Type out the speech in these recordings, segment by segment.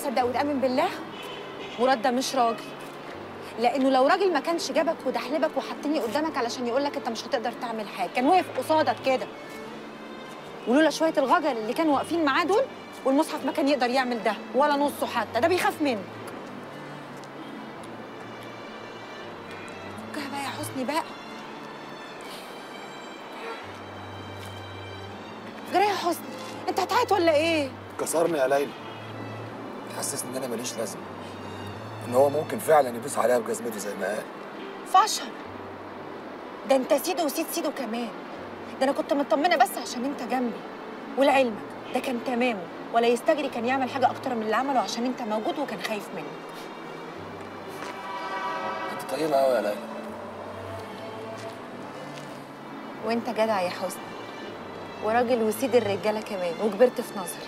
وتصدق وتامن بالله مراد ده مش راجل لانه لو راجل ما كانش جابك ودحلبك وحطني قدامك علشان يقول لك انت مش هتقدر تعمل حاجه كان واقف قصادك كده ولولا شويه الغجر اللي كانوا واقفين معاه دول والمصحف ما كان يقدر يعمل ده ولا نصه حتى ده بيخاف منك فكها بقى يا حسني بقى جرى يا حسني انت هتعيط ولا ايه كسرني يا ليلى حسسني ان انا ماليش لازمه ان هو ممكن فعلا يدوس عليها بجزمته زي ما قال فشل ده انت سيدو وسيد سيدو كمان ده انا كنت مطمنه بس عشان انت جنبي ولعلمك ده كان تمامه ولا يستجري كان يعمل حاجه اكتر من اللي عمله عشان انت موجود وكان خايف منك انت طيبه قوي يا ليلى وانت جدع يا حسني وراجل وسيد الرجاله كمان وكبرت في نظري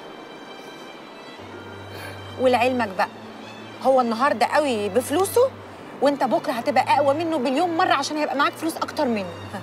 ولعلمك بقى هو النهارده قوي بفلوسه وانت بكره هتبقى اقوى منه بليون مره عشان هيبقى معاك فلوس اكتر منه ها.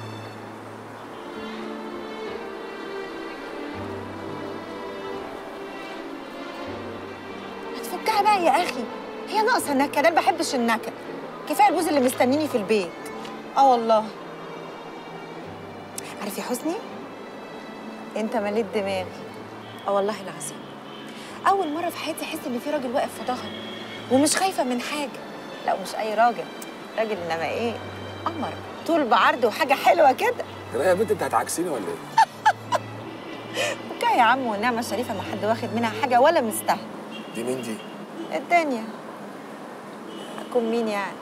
ما تفكها بقى يا اخي هي ناقصه نكد انا ما بحبش النكد كفايه البوز اللي مستنيني في البيت اه والله عارف يا حسني انت مليت دماغي اه والله العظيم اول مره في حياتي احس ان في راجل واقف في ظهري ومش خايفه من حاجه لا مش اي راجل راجل انما ايه قمر طول بعرض وحاجه حلوه كده يا يا بنت انت هتعكسيني ولا ايه؟ بكا يا عم والنعمه الشريفه ما حد واخد منها حاجه ولا مستاهل دي مين دي؟ الدنيا اكون مين يعني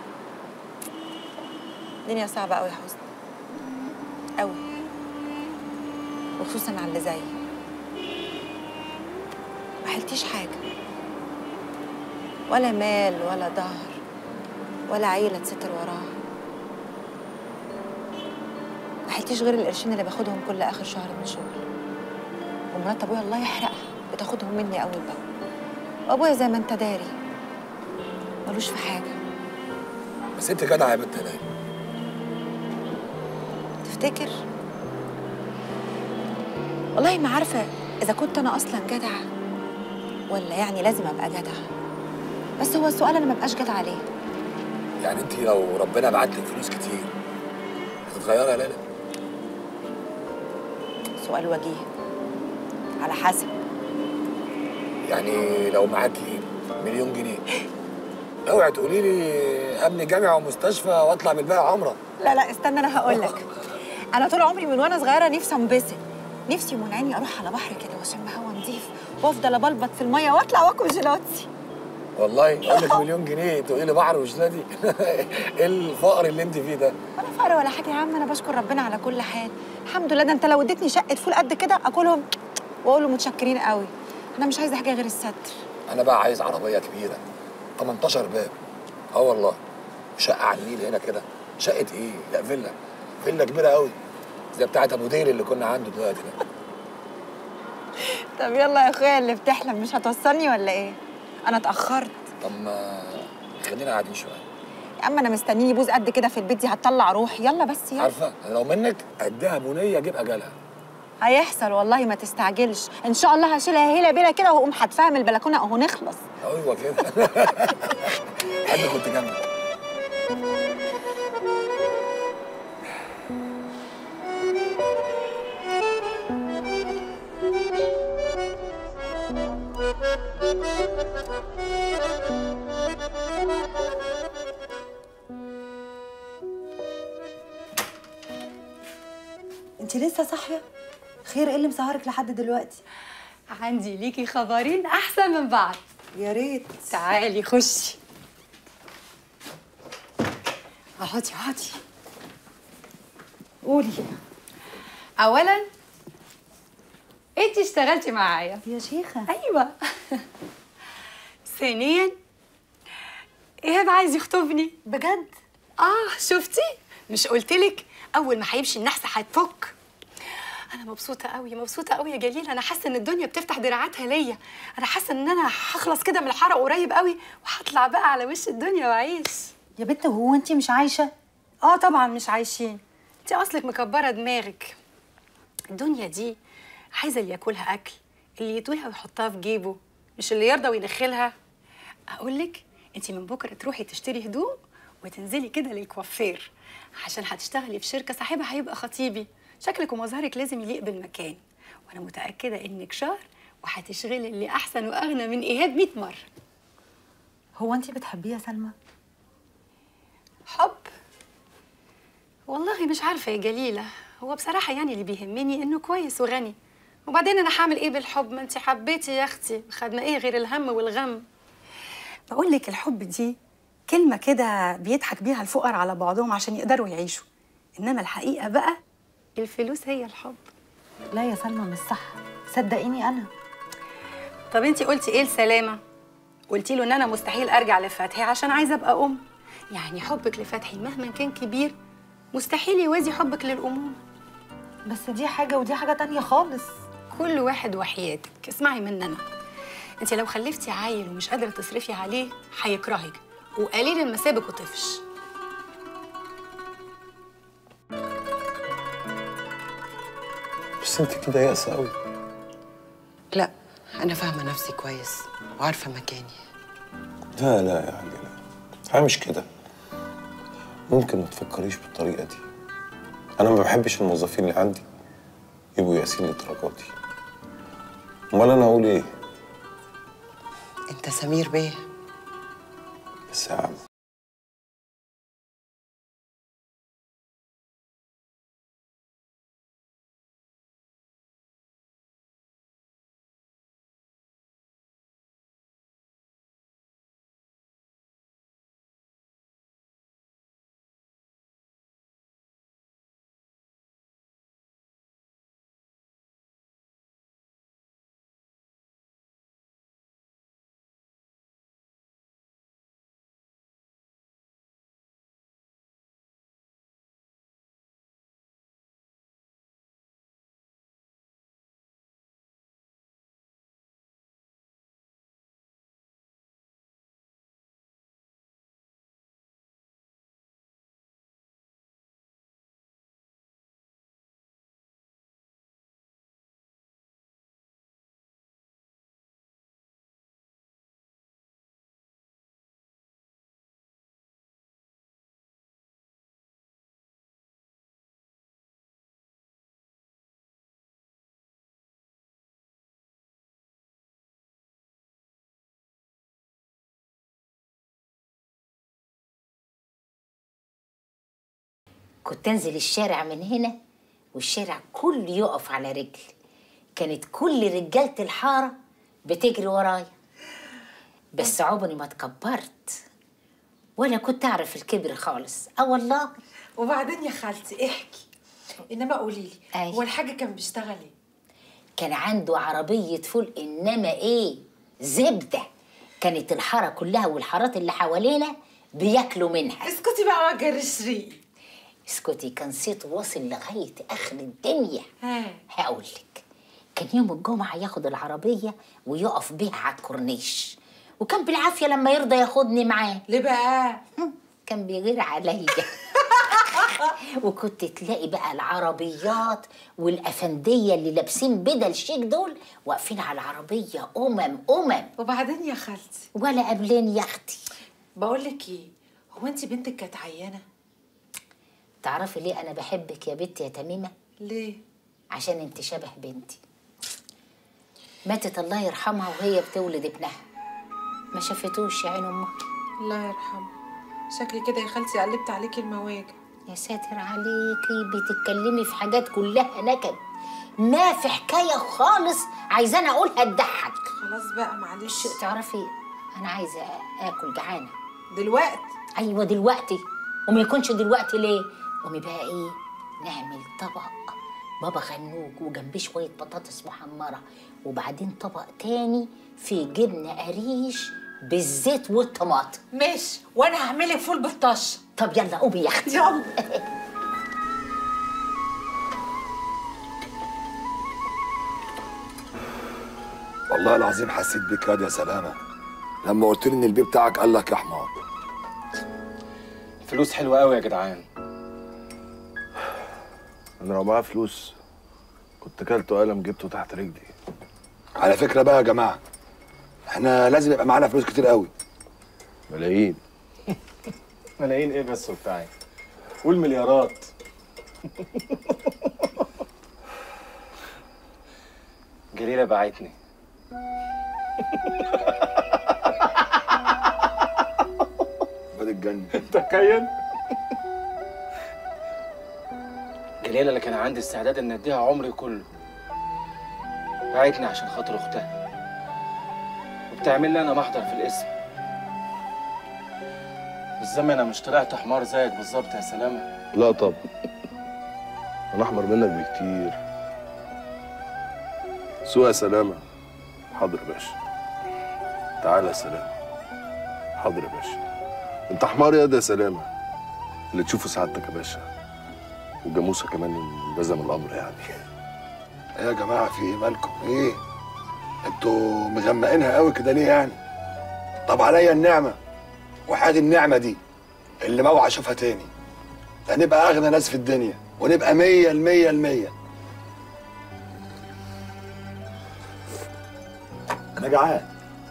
الدنيا صعبه قوي يا حسني قوي وخصوصا على اللي زيي ما حلتيش حاجه ولا مال ولا ظهر ولا عيله تستر وراها ما حلتيش غير القرشين اللي باخدهم كل اخر شهر من شغل ومرات ابويا الله يحرقها بتاخدهم مني اول باول وابويا زي ما انت داري ملوش في حاجه بس انت جدعه يا بنت يا ليلى تفتكر والله ما عارفه اذا كنت انا اصلا جدعه ولا يعني لازم ابقى جدعه بس هو السؤال انا ما بقاش جدعه ليه يعني انت لو ربنا بعت لك فلوس كتير هتتغيري يا ليلى؟ سؤال وجيه على حسب يعني لو معاكي مليون جنيه اوعي تقولي لي ابني جامعه ومستشفى واطلع بالباقي عمره لا لا استنى انا هقول لك انا طول عمري من وانا صغيره نفسي انبسط نفسي من عيني اروح على بحر كده واشم هوا نظيف وافضل ابلبط في الميه واطلع واكل جيلاتي والله اقول لك مليون جنيه تقولي لي بحر وجلادي ايه الفقر اللي انت فيه ده ولا فقر ولا حاجه يا عم انا بشكر ربنا على كل حال الحمد لله ده انت لو اديتني شقه فول قد كده اكلهم واقول له متشكرين قوي انا مش عايزه حاجه غير الستر انا بقى عايز عربيه كبيره 18 باب اه والله شقه على النيل هنا كده شقه ايه لا فيلا فيلا كبيره قوي زي بتاعه ابو دير اللي كنا عنده دلوقتي ده طب يلا يا اخويا اللي بتحلم مش هتوصلني ولا ايه انا اتاخرت طب ما خلينا قاعدين شويه يا عم انا مستنيني بوز قد كده في البيت دي هتطلع روحي يلا بس يلا عارفه أنا لو منك اديها بنيه اجيب اجلها هيحصل والله ما تستعجلش ان شاء الله هشيلها هيلا بيلا كده واقوم حدفها من البلكونه اهو نخلص ايوه كده حد كنت جنبك انت لسه صاحيه خير ايه اللي مسهرك لحد دلوقتي عندي ليكي خبرين احسن من بعض يا ريت تعالي خشي اقعدي اقعدي قولي اولا انت اشتغلتي معايا يا شيخه ايوه ثانيا ايهاب عايز يخطبني بجد اه شفتي مش قلتلك اول ما هيمشي النحس هتفك انا مبسوطه قوي مبسوطه قوي يا جليل انا حاسه ان الدنيا بتفتح دراعاتها ليا انا حاسه ان انا هخلص كده من الحاره قريب قوي وهطلع بقى على وش الدنيا واعيش يا بنت هو انت مش عايشه اه طبعا مش عايشين انت اصلك مكبره دماغك الدنيا دي عايزه اللي ياكلها اكل اللي يطويها ويحطها في جيبه مش اللي يرضى وينخلها اقول لك انت من بكره تروحي تشتري هدوم وتنزلي كده للكوافير عشان هتشتغلي في شركه صاحبها هيبقى خطيبي شكلك ومظهرك لازم يليق بالمكان وانا متاكده انك شهر وهتشغلي اللي احسن واغنى من ايهاب 100 مره هو انت بتحبيه يا سلمى حب والله مش عارفه يا جليله هو بصراحه يعني اللي بيهمني انه كويس وغني وبعدين انا هعمل ايه بالحب ما انت حبيتي يا اختي خدنا ايه غير الهم والغم بقول لك الحب دي كلمه كده بيضحك بيها الفقراء على بعضهم عشان يقدروا يعيشوا انما الحقيقه بقى الفلوس هي الحب لا يا سلمى مش صح صدقيني انا طب انت قلتي ايه لسلامه قلتي له ان انا مستحيل ارجع لفتحي عشان عايزه ابقى ام يعني حبك لفتحي مهما كان كبير مستحيل يوازي حبك للامومه بس دي حاجه ودي حاجه تانية خالص كل واحد وحياتك اسمعي مني انا انت لو خلفتي عيل ومش قادره تصرفي عليه هيكرهك وقليل المسابك وطفش بس انت كده يائسه قوي لا أنا فاهمة نفسي كويس وعارفة مكاني لا لا يا علي لا الحياة مش كده ممكن ما تفكريش بالطريقة دي أنا ما بحبش الموظفين اللي عندي يبقوا ياسين للدرجة دي أمال أنا أقول إيه؟ أنت سمير بيه بس يا عم كنت انزل الشارع من هنا والشارع كله يقف على رجل كانت كل رجالة الحارة بتجري ورايا بس عمري ما اتكبرت ولا كنت اعرف الكبر خالص اه والله وبعدين يا خالتي احكي انما قولي لي أي. هو الحاج كان بيشتغل ايه كان عنده عربية فول إنما إيه زبدة كانت الحارة كلها والحارات اللي حوالينا بياكلوا منها اسكتي بقى وجه رشري اسكتي كان صيته واصل لغاية آخر الدنيا ها هقول لك كان يوم الجمعة ياخد العربية ويقف بيها على الكورنيش وكان بالعافية لما يرضى ياخدني معاه ليه بقى هم، كان بيغير عليا وكنت تلاقي بقى العربيات والأفندية اللي لابسين بدل شيك دول واقفين على العربية أمم أمم وبعدين يا خالتي ولا قبلين يا أختي بقول لك ايه هو انت بنتك كانت عيانه تعرفي ليه أنا بحبك يا بنتي يا تميمة ليه عشان انت شبه بنتي ماتت الله يرحمها وهي بتولد ابنها ما شافتوش يا عين امها الله يرحمه شكلي كده يا خالتي قلبت عليكي المواجع يا ساتر عليكي بتتكلمي في حاجات كلها نكد ما في حكايه خالص عايزاني اقولها تضحك خلاص بقى معلش تعرفي انا عايزه اكل جعانه دلوقتي ايوه دلوقتي وما يكونش دلوقتي ليه قومي بقى ايه نعمل طبق بابا غنوج وجنبيه شويه بطاطس محمره وبعدين طبق تاني فيه جبنه قريش بالزيت والطماطم ماشي وانا هعمل لك فول بالطشه طب يلا قومي يا اختي يلا والله العظيم حسيت بيك ياض يا سلامه لما قلت لي ان البيه بتاعك قال لك يا حمار فلوس حلوة قوي يا جدعان أنا لو معايا فلوس كنت كلت قلم جبته تحت رجلي على فكره بقى يا جماعه احنا لازم يبقى معانا فلوس كتير قوي ملايين ملايين ايه بس وبتاعي قول مليارات جليلة بعتني بعد الجنة تخيل جليلة اللي كان عندي استعداد ان اديها عمري كله بعتني عشان خاطر اختها وبتعمل لي انا محضر في الاسم بالزمن انا مش طلعت حمار زيك بالظبط يا سلامه لا طبعا انا احمر منك بكتير سوق يا سلامة حاضر يا باشا تعالى يا سلامة حاضر يا باشا انت حمار يا ده يا سلامة اللي تشوفه سعادتك يا باشا والجاموسة كمان لازم الامر يعني ايه يا جماعه في ايه مالكم ايه انتوا مغمقينها قوي كده ليه يعني طب عليا النعمه وحاد النعمه دي اللي موعى اشوفها تاني هنبقى اغنى ناس في الدنيا ونبقى مية المية المية انا جعان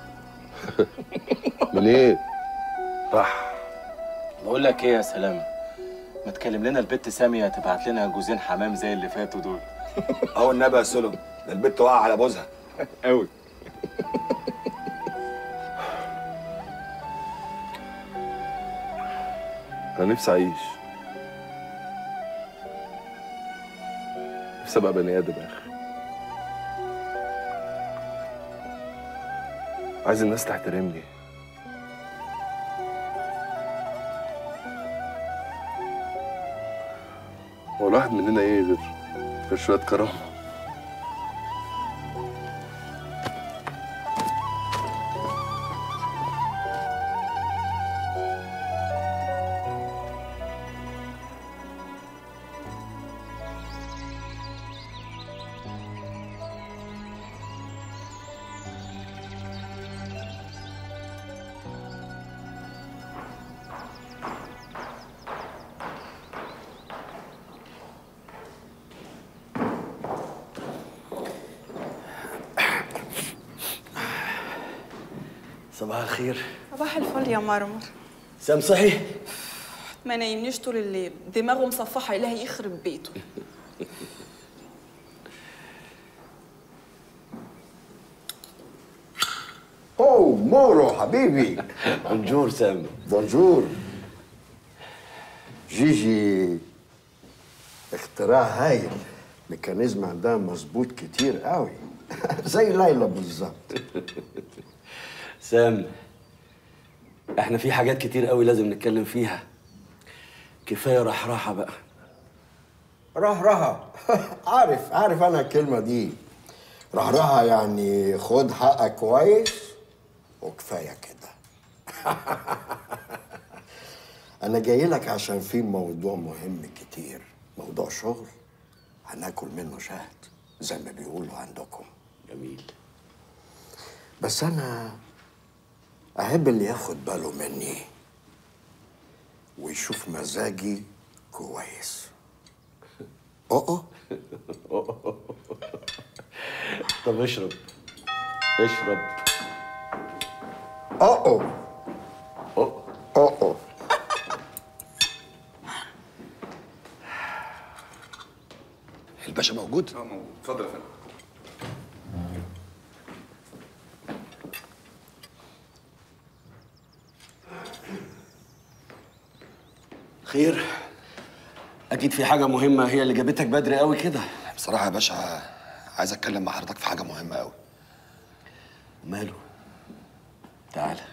من ايه؟ راح بقول لك ايه يا سلامه ما تكلم لنا البت ساميه تبعت لنا جوزين حمام زي اللي فاتوا دول اهو النبي يا سلم ده البت واقعه على بوزها قوي انا نفسي اعيش نفسي ابقى بني ادم يا اخي عايز الناس تحترمني هو الواحد مننا ايه غير غير شويه كرامه صباح الخير صباح الفل يا مرمر سام صحي ما نايمنيش طول الليل دماغه مصفحه الهي يخرب بيته اوه مورو حبيبي بونجور سام بونجور جيجي اختراع هايل ميكانيزم عندها مظبوط كتير قوي زي ليلى بالظبط سام احنا في حاجات كتير قوي لازم نتكلم فيها كفايه رحراحه بقى رهرها عارف عارف انا الكلمه دي رهرها يعني خد حقك كويس وكفايه كده انا جاي لك عشان في موضوع مهم كتير موضوع شغل هناكل منه شهد زي ما بيقولوا عندكم جميل بس انا احب اللي ياخد باله مني ويشوف مزاجي كويس أوه طب اشرب اشرب أوه أوه الباشا موجود اه موجود اتفضل يا فندم خير اكيد في حاجه مهمه هي اللي جابتك بدري قوي كده بصراحه يا باشا عايز اتكلم مع حضرتك في حاجه مهمه قوي ماله تعالى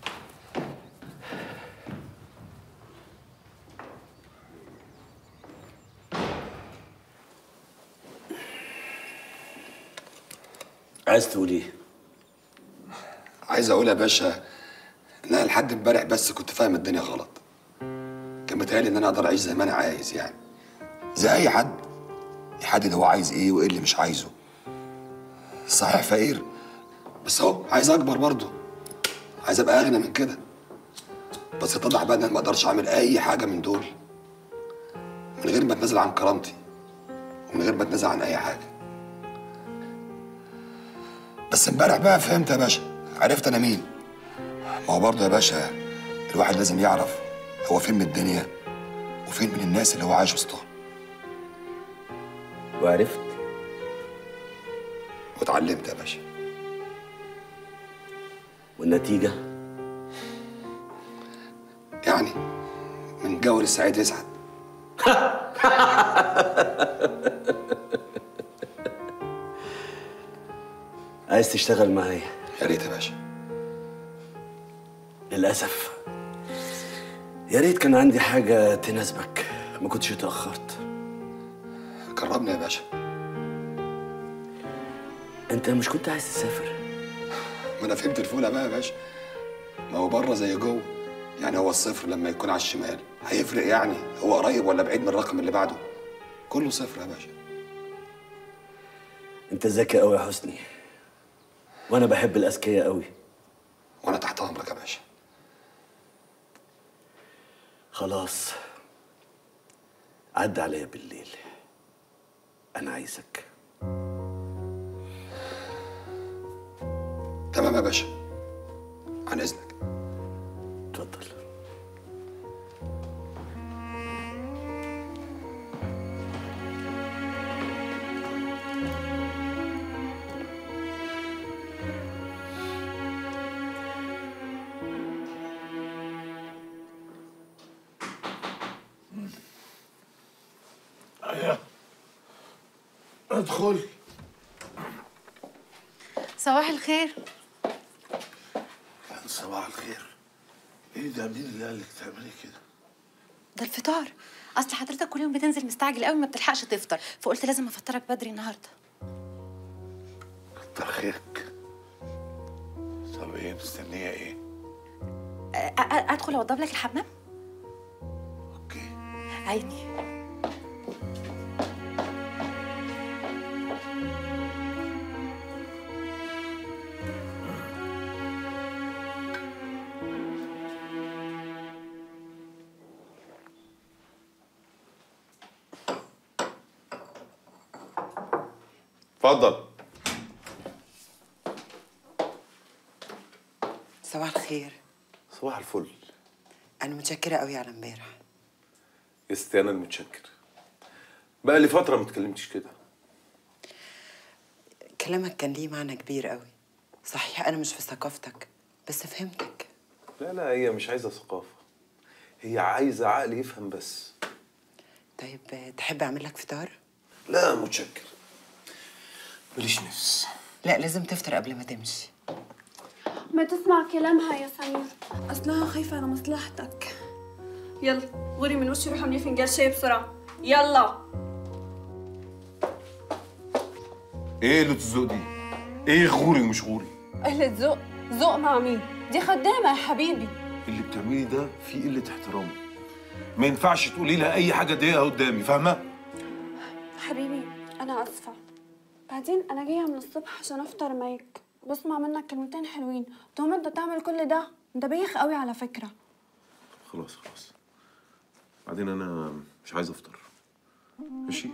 عايز تقول ايه عايز اقول يا باشا ان انا لحد امبارح بس كنت فاهم الدنيا غلط كان متهيألي ان انا اقدر اعيش زي ما انا عايز يعني زي اي حد يحدد هو عايز ايه وايه اللي مش عايزه صحيح فقير بس اهو عايز اكبر برضه عايز ابقى اغنى من كده بس اتضح بقى ان انا ما اقدرش اعمل اي حاجه من دول من غير ما اتنازل عن كرامتي ومن غير ما اتنازل عن اي حاجه بس امبارح بقى فهمت يا باشا عرفت انا مين ما هو برضه يا باشا الواحد لازم يعرف هو فين من الدنيا وفين من الناس اللي هو عايش وسطهم وعرفت واتعلمت يا باشا والنتيجة يعني من جور السعيد يسعد عايز تشتغل معايا يا ريت يا باشا للأسف يا ريت كان عندي حاجة تناسبك ما كنتش اتأخرت كرمني يا باشا انت مش كنت عايز تسافر ما انا فهمت الفوله بقى يا باشا ما هو بره زي جوه يعني هو الصفر لما يكون على الشمال هيفرق يعني هو قريب ولا بعيد من الرقم اللي بعده كله صفر يا باشا انت ذكي قوي يا حسني وانا بحب الاذكياء قوي وانا تحت امرك يا باشا خلاص عدى عليا بالليل انا عايزك تمام يا باشا عن اذنك اتفضل ايوه ادخل صباح الخير صباح الخير ايه ده مين اللي قال لك تعملي كده ده الفطار اصل حضرتك كل يوم بتنزل مستعجل قوي ما بتلحقش تفطر فقلت لازم افطرك بدري النهارده كتر خيرك طب ايه مستنيه ايه أ- أ- ادخل اوضب لك الحمام اوكي عيني اتفضل صباح الخير صباح الفل انا متشكره قوي على امبارح يا ستي انا المتشكر بقى لي فتره ما اتكلمتش كده كلامك كان ليه معنى كبير قوي صحيح انا مش في ثقافتك بس فهمتك لا لا هي مش عايزه ثقافه هي عايزه عقل يفهم بس طيب آه، تحب اعمل لك فطار لا متشكر ماليش نفس لا لازم تفطر قبل ما تمشي ما تسمع كلامها يا سمير اصلها خايفه على مصلحتك يلا غوري من وشي روحي اعملي فنجان شاي بسرعه يلا ايه اللي الذوق دي ايه غوري ومش غوري قلة ذوق ذوق مع مين دي خدامه يا حبيبي اللي بتعملي ده فيه قله احترام ما ينفعش تقولي لها اي حاجه تضايقها قدامي فاهمه حبيبي انا اسفه بعدين انا جايه من الصبح عشان افطر معاك بسمع منك كلمتين حلوين تقوم انت تعمل كل ده انت بايخ قوي على فكره خلاص خلاص بعدين انا مش عايز افطر ماشي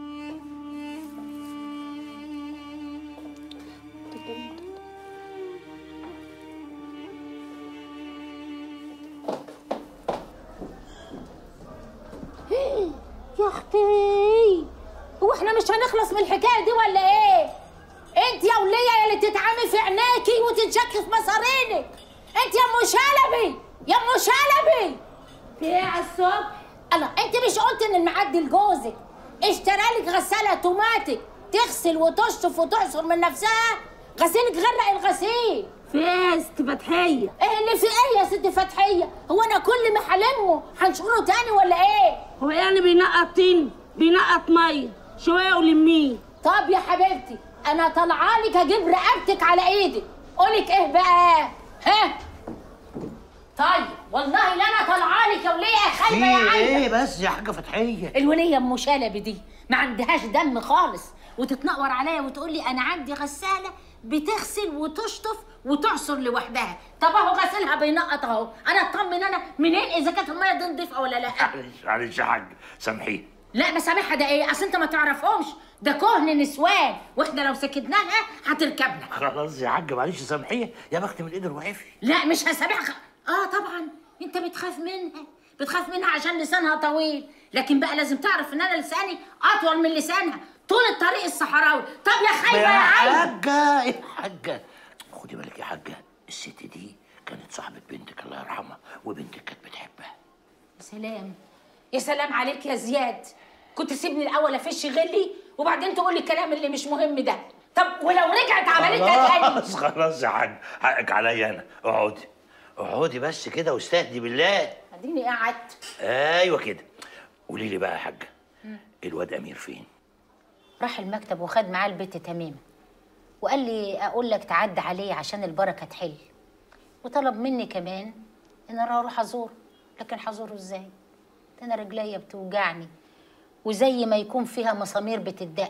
يا اختي هو احنا مش هنخلص من الحكايه دي ولا ايه انت يا وليه يا اللي تتعامي في عينيكي وتنشكي في مصارينك انت يا ام شلبي يا ام شلبي في ايه على الصبح الله انت مش قلت ان المعدي لجوزك اشترى لك غساله اوتوماتيك تغسل وتشطف وتعصر من نفسها غسيلك غرق الغسيل في ايه يا ست فتحيه؟ ايه اللي في ايه يا ست فتحيه؟ هو انا كل ما هلمه هنشغله تاني ولا ايه؟ هو يعني بينقط طين بينقط ميه شويه ولميه طب يا حبيبتي انا طالعه لك اجيب رقبتك على ايدك قولك ايه بقى ها طيب والله لا انا طالعه لك يا وليه يا خايبه يا عينه بس يا حاجه فتحيه الوليه ام شلبي دي ما عندهاش دم خالص وتتنقر عليا وتقول لي انا عندي غساله بتغسل وتشطف وتعصر لوحدها طب اهو غسلها بينقط اهو انا اطمن انا منين اذا كانت الميه دي نضيفه ولا لا معلش معلش يا حاج سامحيه لا مسامحها ده ايه اصل انت ما تعرفهمش ده كهن نسوان واحنا لو سكتناها هتركبنا خلاص يا حاج معلش سامحيه يا بخت من ايد الوعيفي لا مش هسامحها اه طبعا انت بتخاف منها بتخاف منها عشان لسانها طويل لكن بقى لازم تعرف ان انا لساني اطول من لسانها طول الطريق الصحراوي طب يا خايبه يا عين حاجه يا حاجه خدي بالك يا حاجه الست دي كانت صاحبه بنتك الله يرحمها وبنتك كانت بتحبها يا سلام يا سلام عليك يا زياد كنت سيبني الاول افش غلي وبعدين تقول لي الكلام اللي مش مهم ده طب ولو رجعت عملتها تاني خلاص خلاص يا حاج حقك عليا انا اقعدي اقعدي بس كده واستهدي بالله اديني قعدت ايوه كده قولي لي بقى يا حاجه الواد امير فين راح المكتب وخد معاه البت تميمه وقال لي اقول لك تعدي عليه عشان البركه تحل وطلب مني كمان ان انا اروح ازوره لكن هزوره ازاي ده انا رجليا بتوجعني وزي ما يكون فيها مسامير بتدق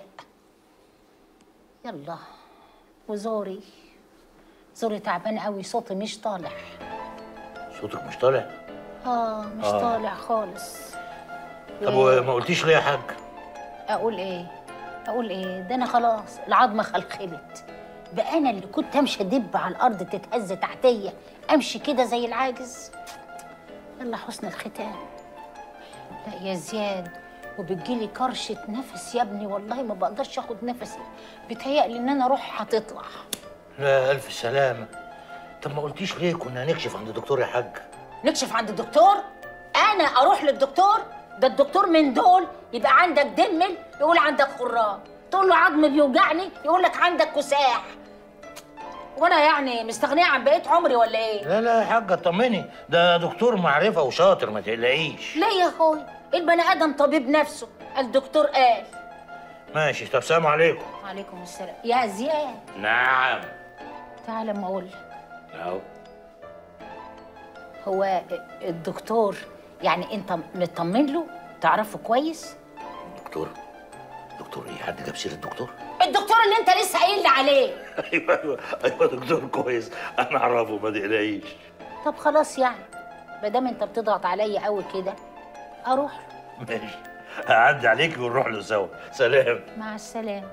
يلا وزوري زوري تعبان قوي صوتي مش طالع صوتك مش طالع اه مش آه. طالع خالص طب وما قلتيش ليه يا حاج اقول ايه اقول ايه ده انا خلاص العظمه خلخلت بقى انا اللي كنت امشي ادب على الارض تتهز تحتيا امشي كده زي العاجز يلا حسن الختام لا يا زياد وبتجيلي كرشة نفس يا ابني والله ما بقدرش اخد نفسي بيتهيألي ان انا روحي هتطلع لا الف سلامه طب ما قلتيش ليه كنا هنكشف عند الدكتور يا حاج نكشف عند الدكتور انا اروح للدكتور ده الدكتور من دول يبقى عندك دمل يقول عندك خرام تقول له عظم بيوجعني يقول لك عندك كساح وانا يعني مستغنيه عن بقيه عمري ولا ايه لا لا يا حاجه طمني ده دكتور معرفه وشاطر ما تقلقيش لا يا اخوي البني ادم طبيب نفسه الدكتور قال ماشي طب سلام عليكم عليكم السلام يا زياد نعم تعال اما اقول لك اهو هو الدكتور يعني انت مطمن له تعرفه كويس دكتور دكتور ايه حد جاب سيره الدكتور الدكتور اللي انت لسه قايل لي عليه ايوه ايوه ايوه دكتور كويس انا اعرفه ما تقلقيش طب خلاص يعني ما دام انت بتضغط عليا قوي كده اروح ماشي هعدي عليكي ونروح له سوا سلام مع السلامه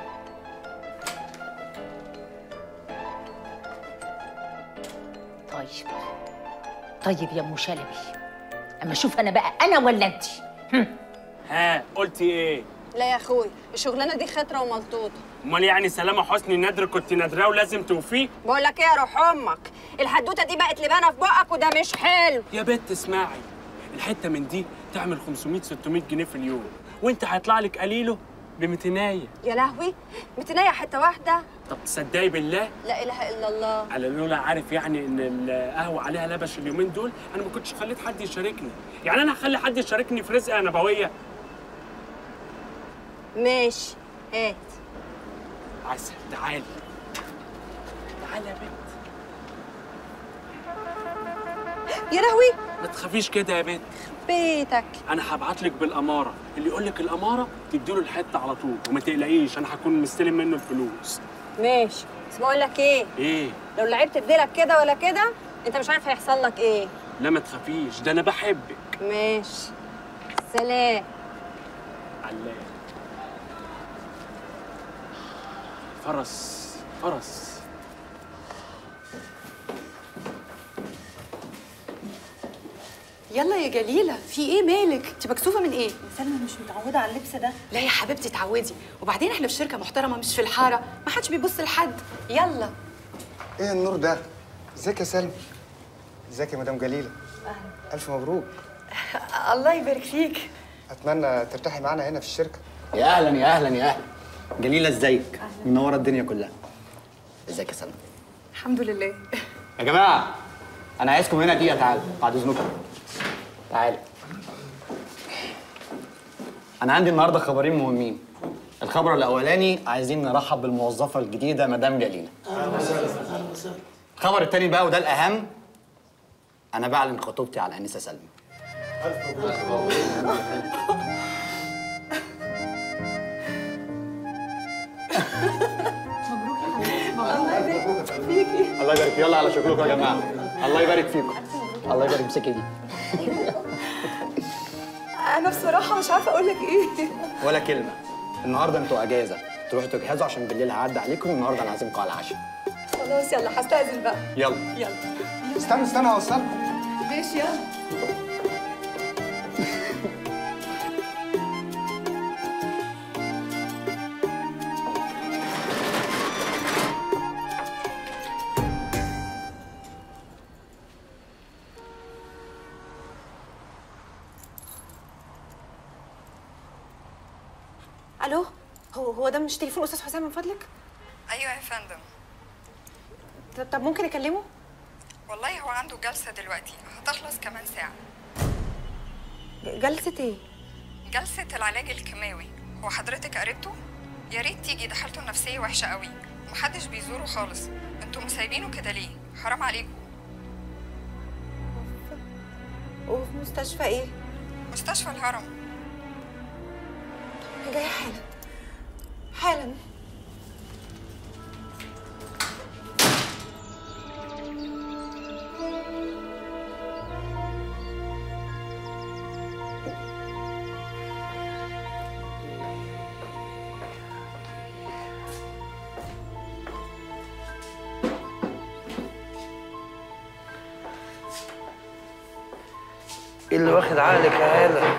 طيب طيب يا ام شلبي اما اشوف انا بقى انا ولا انت ها قلتي ايه؟ لا يا اخوي الشغلانه دي خطره وملطوطه امال يعني سلامه حسني نادر كنت نادراه ولازم توفيه؟ بقول لك ايه يا روح امك الحدوته دي بقت لبانه في بقك وده مش حلو يا بت اسمعي الحته من دي تعمل 500 600 جنيه في اليوم وانت هيطلع لك قليله ب 200 يا لهوي متنيه حته واحده طب تصدقي بالله لا اله الا الله على لولا عارف يعني ان القهوه عليها لبش اليومين دول انا ما كنتش خليت حد يشاركني يعني انا هخلي حد يشاركني في رزقه نبويه ماشي هات عسل تعالي تعالي يا بنت يا لهوي ما تخافيش كده يا بنت بيتك انا هبعت لك بالاماره اللي يقول لك الاماره تديله الحته على طول وما تقلقيش انا هكون مستلم منه الفلوس ماشي بس بقول لك ايه ايه لو لعبت بديلك كده ولا كده انت مش عارف هيحصل لك ايه لا ما تخافيش ده انا بحبك ماشي سلام علام فرس فرس يلا يا جليلة في ايه مالك؟ انت مكسوفة من ايه؟ سلمى مش متعودة على اللبس ده لا يا حبيبتي اتعودي وبعدين احنا في شركة محترمة مش في الحارة ما حدش بيبص لحد يلا ايه النور ده؟ ازيك يا سلمى؟ ازيك يا مدام جليلة؟ ألف مبروك الله يبارك فيك أتمنى ترتاحي معانا هنا في الشركة يا اهلا يا اهلا يا اهلا جليله ازيك منوره الدنيا كلها ازيك يا سلمى الحمد لله يا جماعه انا عايزكم هنا دقيقه تعالوا بعد اذنكم تعالوا انا عندي النهارده خبرين مهمين الخبر الاولاني عايزين نرحب بالموظفه الجديده مدام جليله الخبر التاني بقى وده الاهم انا بعلن خطوبتي على انسه سلمى الله يبارك فيك يلا على شغلكم يا جماعه الله يبارك فيكم الله يبارك امسكي دي انا بصراحه مش عارفه اقول لك ايه ولا كلمه النهارده انتوا اجازه تروحوا تجهزوا عشان بالليل هعدي عليكم النهارده انا عازمكم على العشاء خلاص يلا هستأذن بقى يلا يلا استنى استنى اوصلكم ماشي يلا الو هو هو ده مش تليفون استاذ حسام من فضلك ايوه يا فندم طب, طب ممكن اكلمه والله هو عنده جلسه دلوقتي هتخلص كمان ساعه جلسه ايه جلسه العلاج الكيماوي هو حضرتك قريبته يا ريت تيجي ده حالته النفسيه وحشه قوي ومحدش بيزوره خالص انتوا مسايبينه كده ليه حرام عليكم وفي مستشفى ايه مستشفى الهرم انا جايه حالا حالا ايه اللي واخد عقلك يا هاله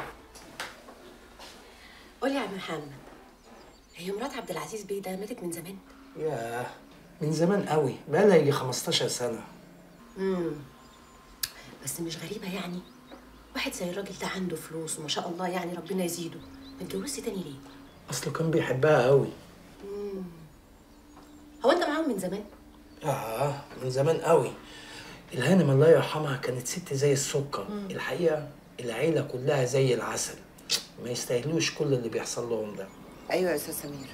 قولي يا عم محمد هي مرات عبد العزيز بيه ده ماتت من زمان ياه من زمان قوي بقالها يجي 15 سنه امم بس مش غريبه يعني واحد زي الراجل ده عنده فلوس وما شاء الله يعني ربنا يزيده ما اتجوزش تاني ليه اصله كان بيحبها قوي مم. هو انت معاهم من زمان اه من زمان قوي الهانم الله يرحمها كانت ست زي السكر مم. الحقيقه العيله كلها زي العسل ما يستاهلوش كل اللي بيحصل لهم ده ايوه يا استاذ سمير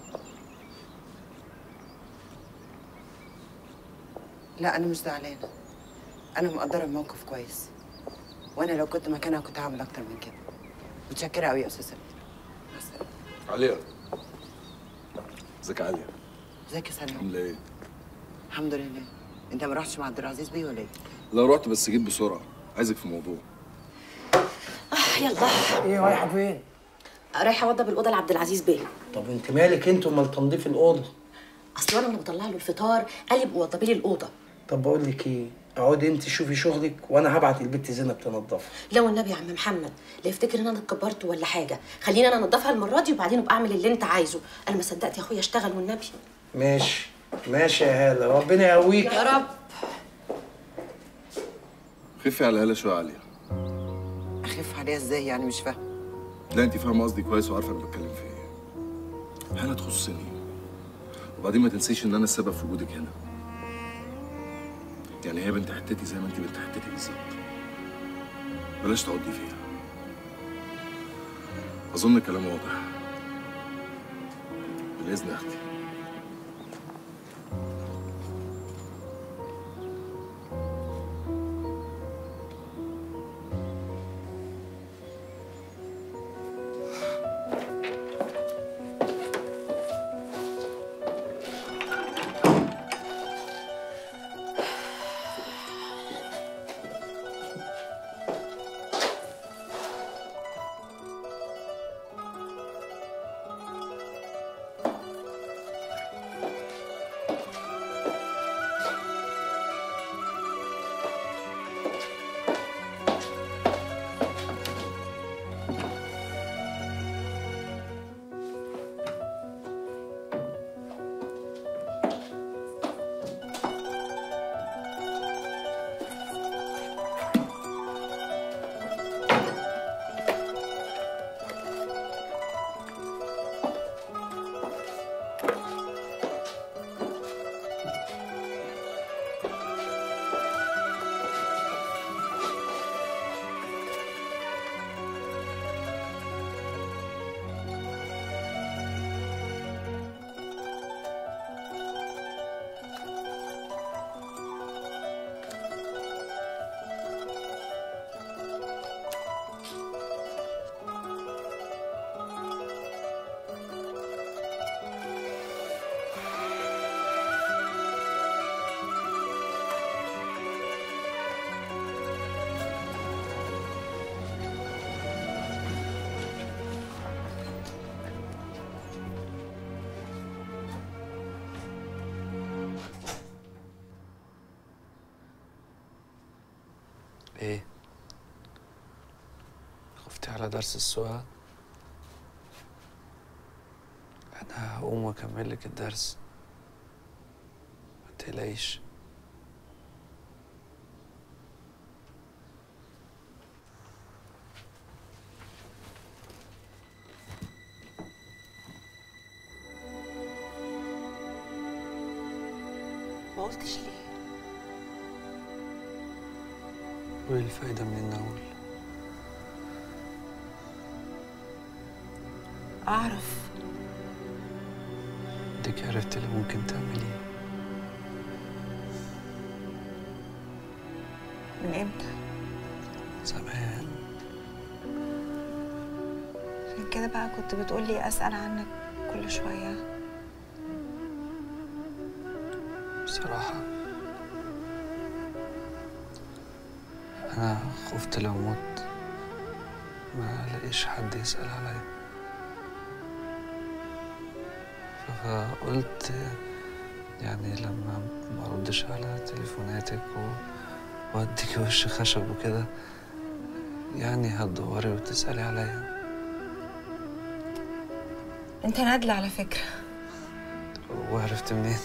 لا انا مش زعلانه انا مقدره الموقف كويس وانا لو كنت مكانها كنت هعمل اكتر من كده متشكره قوي يا استاذ سمير مع السلامه عليا ازيك يا عليا ازيك يا سلام عامله ايه؟ الحمد لله انت ما رحتش مع عبد العزيز بيه ولا ايه لا رحت بس جيت بسرعه عايزك في موضوع آه يلا ايه رايحه فين رايحه اوضب الاوضه لعبد العزيز بيه طب انت مالك انت امال تنظيف الاوضه اصل انا لما بطلع له الفطار قال لي ابقوا وضبي لي الاوضه طب بقول لك ايه اقعدي انت شوفي شغلك وانا هبعت البت زينب تنظفها لو النبي يا عم محمد لا يفتكر ان انا اتكبرت ولا حاجه خليني انا انضفها المره دي وبعدين ابقى اعمل اللي انت عايزه انا ما صدقت يا اخويا اشتغل والنبي ماشي ماشي يا هاله ربنا يقويك يا رب خفي على هاله شويه يا عليا اخف عليها ازاي يعني مش فاهم لا انت فاهمه قصدي كويس وعارفه انا بتكلم في ايه هاله تخصني وبعدين ما تنسيش ان انا السبب في وجودك هنا يعني هي بنت حتتي زي ما انت بنت حتتي بالظبط بلاش تقعدي فيها اظن الكلام واضح بالاذن يا اختي ايه خفتي على درس السواقة انا هقوم واكمل لك الدرس ما تقلقيش ما قلتش ليه وايه الفايدة من اني اقول اعرف اديك عرفت اللي ممكن تعمليه من امتى زمان عشان كده بقى كنت بتقولي اسال عنك كل شويه بصراحة أنا خفت لو مت ما لاقيش حد يسأل عليا فقلت يعني لما ما ردش على تليفوناتك و... واديكي وش خشب وكده يعني هتدوري وتسألي عليا انت نادلة على فكره وعرفت منين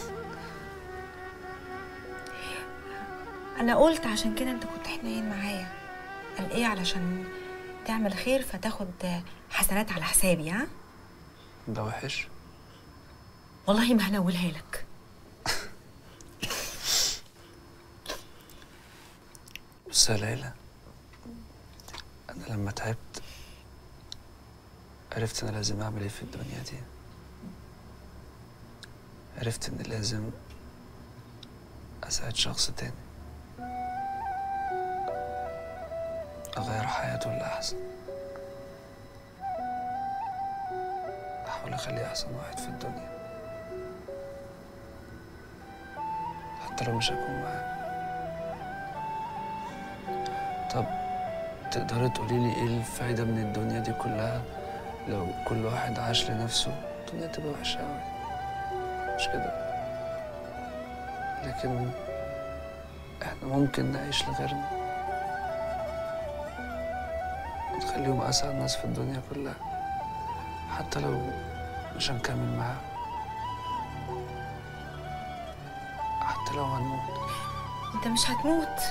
انا قلت عشان كده انت كنت حنين معايا قال ايه علشان تعمل خير فتاخد حسنات على حسابي ها ده وحش والله ما هنولها لك بص يا ليلى أنا لما تعبت عرفت أنا لازم أعمل إيه في الدنيا دي عرفت إن لازم أساعد شخص تاني أغير حياته للأحسن أحاول أخليه أحسن واحد في الدنيا حتى لو مش هكون معاه طب تقدري تقولي لي ايه الفايدة من الدنيا دي كلها لو كل واحد عاش لنفسه الدنيا تبقى وحشة أوي مش كده لكن احنا ممكن نعيش لغيرنا ونخليهم أسعد ناس في الدنيا كلها حتى لو مش هنكمل معاهم حتى لو هنموت انت مش هتموت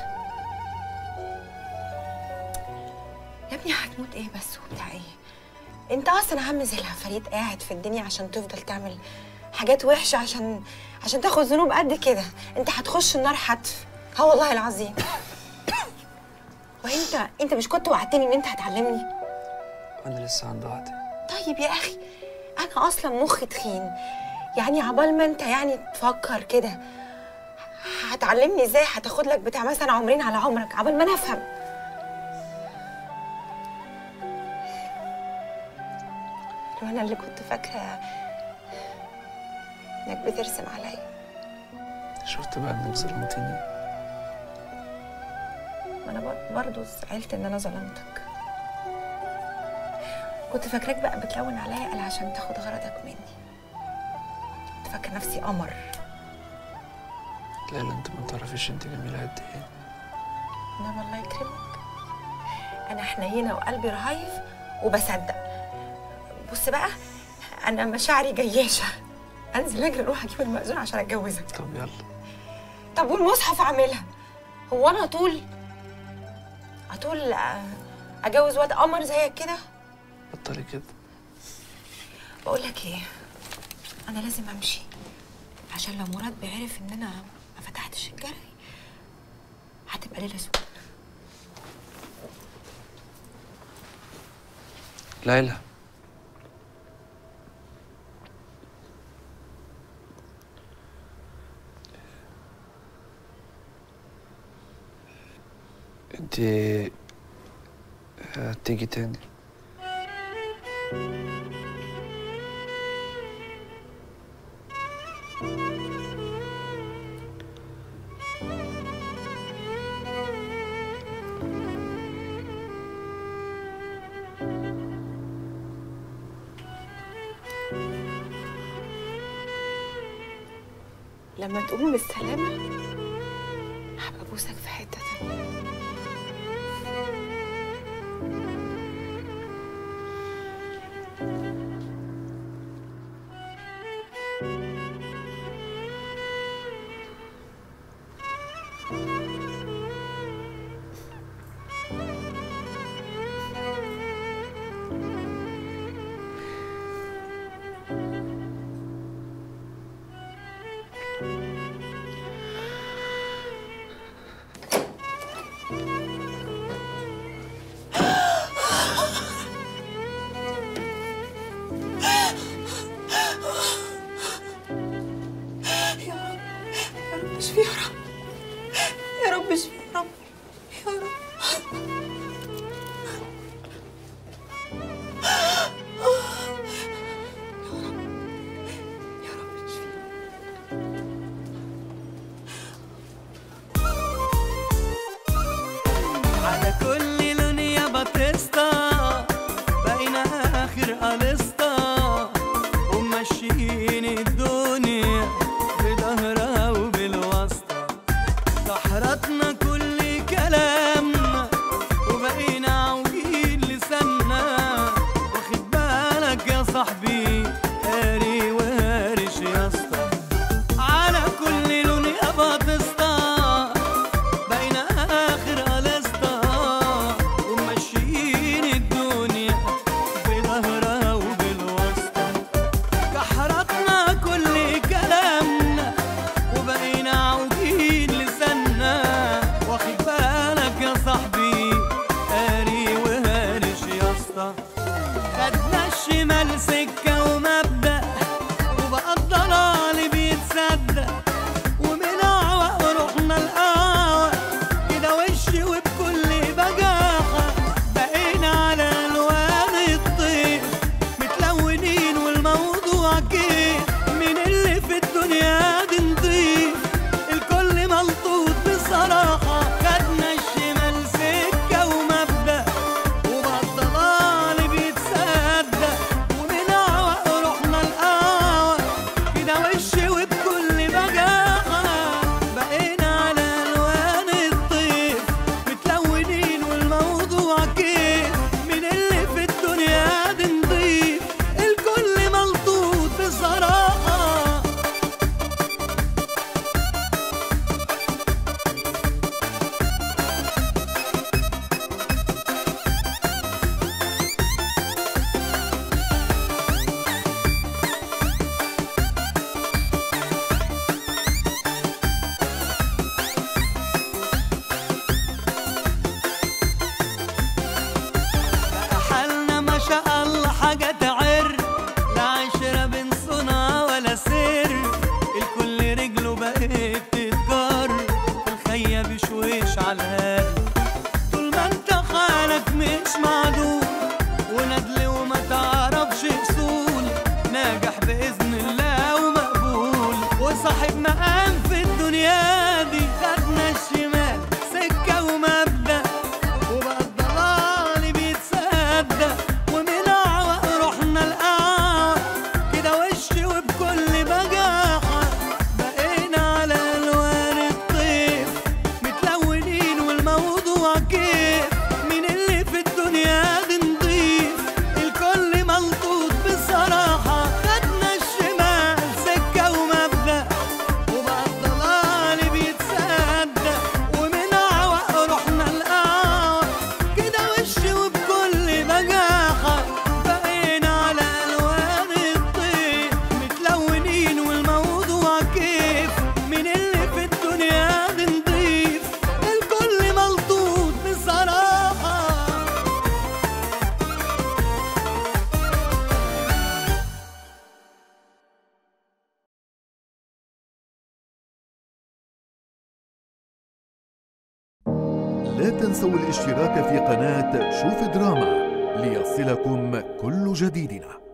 يا ابني هتموت ايه بس وبتاع ايه انت اصلا عم زي العفاريت قاعد في الدنيا عشان تفضل تعمل حاجات وحشه عشان عشان تاخد ذنوب قد كده انت هتخش النار حتف ها والله العظيم وانت انت مش كنت وعدتني ان انت هتعلمني وأنا لسه عندي وعدي طيب يا اخي انا اصلا مخي تخين يعني عبال ما انت يعني تفكر كده هتعلمني ازاي هتاخد لك بتاع مثلا عمرين على عمرك عبال ما انا افهم لو انا اللي كنت فاكره انك بترسم عليا شفت بقى إنك ظلمتني ما انا بر- برضه زعلت ان انا ظلمتك كنت فاكراك بقى بتلون عليا قال عشان تاخد غرضك مني كنت فاكره نفسي قمر ليلى أنت ما تعرفيش أنت جميلة قد إيه انما الله يكرمك انا حنينه وقلبي رهيف وبصدق بص بقى انا مشاعري جياشه انزل اجري اروح اجيب المأذون عشان اتجوزك طب يلا طب والمصحف اعملها هو انا طول اطول آه، اجوز واد قمر زيك كده بطلي كده بقول لك ايه انا لازم امشي عشان لو مراد بيعرف ان انا ما فتحتش الجري هتبقى ليله سودة ليلى انت هتيجي تاني لما تقوم بالسلامه هبقى ابوسك في حته تانية يا رب يا رب اشفي يا رب يا رب اشفي يا رب يا رب على كل لون يا باتيستا بقينا اخر اليستا وماشيين الدنيا بظهرها وبالواسطة سحرتنا كل كلامنا وبقينا عوجين لساننا واخد بالك يا صاحبي هاري وهارش يا اسطى على كل لون يا باتيستا بقينا اخر اليستا وماشيين الدنيا بظهرها وبالواسطة كحرتنا كل كلامنا وبقينا عوجين لساننا واخد بالك يا صاحبي قاري وهارش يا اسطى خدنا الشمال سكة ومبدأ وبقى الضلال بيتصدق ومن أعوق رحنا القهوة كده وش وبكل بجاحة بقينا على ألوان الطيف متلونين والموضوع كيف من اللي في الدنيا دي نضيف الكل ملطوط بصراحة خدنا الشمال سكة ومبدأ وبقى الضلال بيتصدق ومن أعوق رحنا القهوة كده وش وبكل بجاحة بقينا على ألوان الطيف متلونين والموضوع كيف من اللي في الدنيا دي نضيف الكل ملطوط بصراحة حالنا ما شاء الله حاجة تعر لا عشرة بين صنع ولا سر الكل رجله بقت تتجر الخية بشويش على الهادي طول ما انت حالك مش معدول وندل وما تعرفش اصول ناجح بإذن الله ومقبول وصاحب مقام في الدنيا دي خدنا الشمال سكة ومبدأ وبقى الضلال بيتصدق ومن أعوق رحنا الأعوق كده وش وبكل بجاحة بقينا على ألوان الطيف متلونين والموضوع كيف من اللي في الدنيا دي نضيف الكل ملطوط بصراحة خدنا الشمال سكة ومبدأ وبقى الضلال بيتصدق ومن أعوق رحنا الأعوق كده وش وبكل بجاحة بقينا على ألوان الطيف متلونين والموضوع كيف من اللي في الدنيا دي نضيف الكل ملطوط بصراحة لا تنسوا الاشتراك في قناة شوف دراما ليصلكم كل جديدنا